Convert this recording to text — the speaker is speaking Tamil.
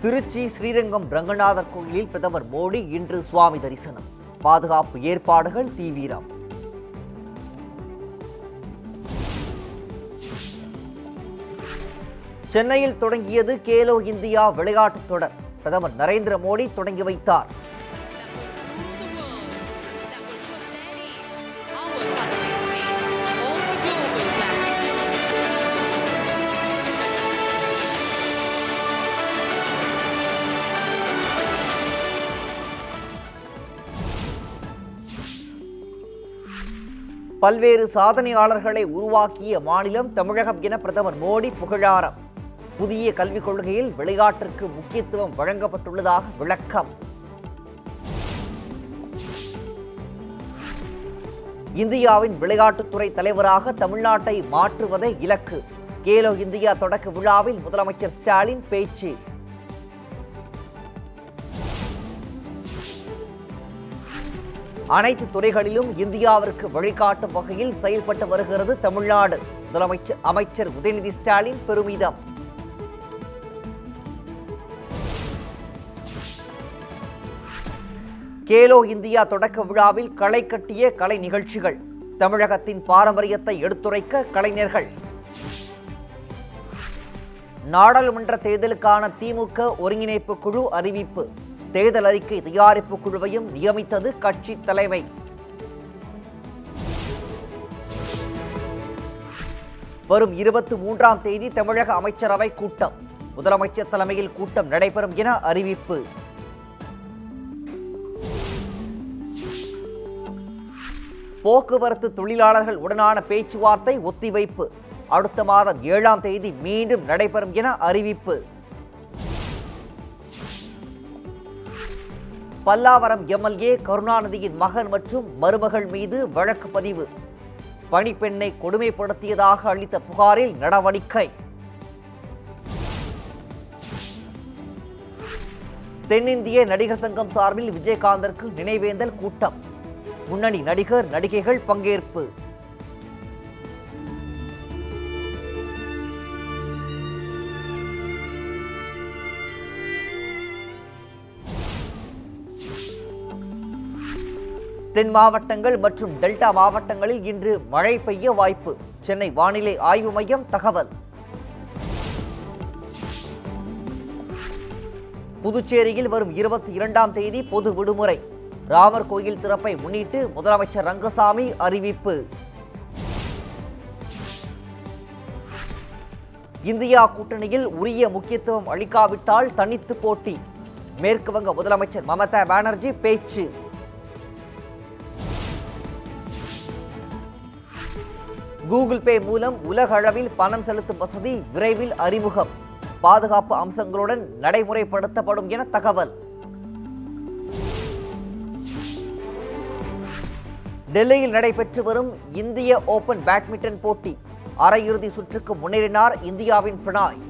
திருச்சி ஸ்ரீரங்கம் ரங்கநாதர் கோயிலில் பிரதமர் மோடி இன்று சுவாமி தரிசனம் பாதுகாப்பு ஏற்பாடுகள் தீவிரம் சென்னையில் தொடங்கியது கேலோ இந்தியா விளையாட்டுத் தொடர் பிரதமர் நரேந்திர மோடி தொடங்கி வைத்தார் that will rule the world, that will put many our country's name on the global platform. பல்வேறு சாதனையாளர்களை உருவாக்கிய மாநிலம் தமிழகம் என பிரதமர் மோடி புகழாரம் புதிய கல்விக் கொள்கையில் விளையாட்டிற்கு முக்கியத்துவம் வழங்கப்பட்டுள்ளதாக விளக்கம் இந்தியாவின் விளையாட்டுத்துறை தலைவராக தமிழ்நாட்டை மாற்றுவதே இலக்கு கேலோ இந்தியா தொடக்க விழாவில் முதலமைச்சர் ஸ்டாலின் பேச்சு அனைத்து துறைகளிலும் இந்தியாவிற்கு வழிகாட்டும் வகையில் செயல்பட்டு வருகிறது தமிழ்நாடு முதலமைச்சர் அமைச்சர் உதயநிதி ஸ்டாலின் பெருமிதம் கேலோ இந்தியா தொடக்க விழாவில் களை கட்டிய கலை நிகழ்ச்சிகள் தமிழகத்தின் பாரம்பரியத்தை எடுத்துரைக்க கலைஞர்கள் நாடாளுமன்ற தேர்தலுக்கான திமுக ஒருங்கிணைப்பு குழு அறிவிப்பு தேர்தல் அறிக்கை தயாரிப்பு குழுவையும் நியமித்தது கட்சி தலைமை வரும் இருபத்தி மூன்றாம் தேதி தமிழக அமைச்சரவை கூட்டம் முதலமைச்சர் தலைமையில் கூட்டம் நடைபெறும் என அறிவிப்பு போக்குவரத்து தொழிலாளர்கள் உடனான பேச்சுவார்த்தை ஒத்திவைப்பு அடுத்த மாதம் ஏழாம் தேதி மீண்டும் நடைபெறும் என அறிவிப்பு பல்லாவரம் எம்எல்ஏ கருணாநிதியின் மகன் மற்றும் மருமகள் மீது வழக்கு பதிவு பணிப்பெண்ணை கொடுமைப்படுத்தியதாக அளித்த புகாரில் நடவடிக்கை தென்னிந்திய நடிகர் சங்கம் சார்பில் விஜயகாந்திற்கு நினைவேந்தல் கூட்டம் முன்னணி நடிகர் நடிகைகள் பங்கேற்பு தென் மாவட்டங்கள் மற்றும் டெல்டா மாவட்டங்களில் இன்று மழை பெய்ய வாய்ப்பு சென்னை வானிலை ஆய்வு மையம் தகவல் புதுச்சேரியில் வரும் இருபத்தி இரண்டாம் தேதி பொது விடுமுறை ராமர் கோயில் திறப்பை முன்னிட்டு முதலமைச்சர் ரங்கசாமி அறிவிப்பு இந்தியா கூட்டணியில் உரிய முக்கியத்துவம் அளிக்காவிட்டால் தனித்து போட்டி மேற்கு வங்க முதலமைச்சர் மமதா பானர்ஜி பேச்சு கூகுள் பே மூலம் உலக அளவில் பணம் செலுத்தும் வசதி விரைவில் அறிமுகம் பாதுகாப்பு அம்சங்களுடன் நடைமுறைப்படுத்தப்படும் என தகவல் டெல்லியில் நடைபெற்று வரும் இந்திய ஓபன் பேட்மிண்டன் போட்டி அரையிறுதி சுற்றுக்கு முன்னேறினார் இந்தியாவின் பிரணாய்